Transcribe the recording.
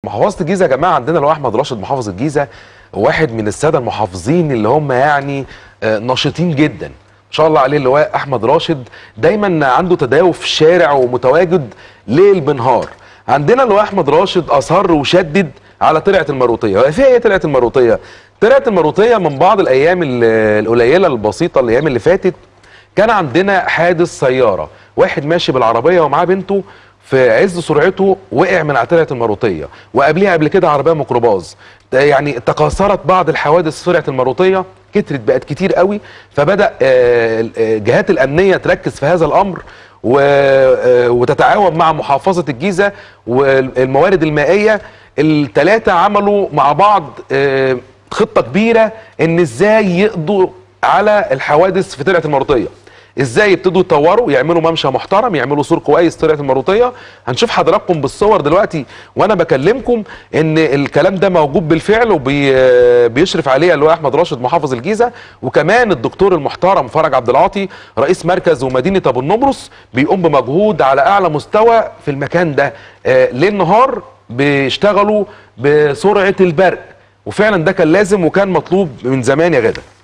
محافظه الجيزه يا جماعه عندنا لو احمد راشد محافظ الجيزه واحد من الساده المحافظين اللي هم يعني آه، نشيطين جدا ما شاء الله عليه اللواء احمد راشد دايما عنده تداول في الشارع ومتواجد ليل بنهار عندنا اللواء احمد راشد اصر وشدد على ترعه المروطيه هي فيها ايه ترعه المروطيه ترعه المروطيه من بعض الايام ال- القليله البسيطه الايام اللي فاتت كان عندنا حادث سياره واحد ماشي بالعربيه ومعاه بنته في عز سرعته وقع من عتلة المروطية وقبليها قبل كده عربية ميكروباص ده يعني تكاثرت بعض الحوادث سرعة المروطية كترت بقت كتير قوي فبدأ آه، الجهات الأمنية تركز في هذا الأمر و- آه، وتتعاون مع محافظة الجيزة والموارد المائية الثلاثة عملوا مع بعض آه، خطة كبيرة ان ازاي يقضوا على الحوادث في ترعة المروطية ازاي يبتدوا يطوروا يعملوا ممشى محترم يعملوا سور كويس طريقه المروطيه هنشوف حضراتكم بالصور دلوقتي وانا بكلمكم ان الكلام ده موجود بالفعل وبيشرف عليه اللواء احمد راشد محافظ الجيزه وكمان الدكتور المحترم فرج عبد العاطي رئيس مركز ومدينه ابو النمرس بيقوم بمجهود على اعلى مستوى في المكان ده آه، ليل نهار بيشتغلوا بسرعه البرق وفعلا ده كان لازم وكان مطلوب من زمان يا غدا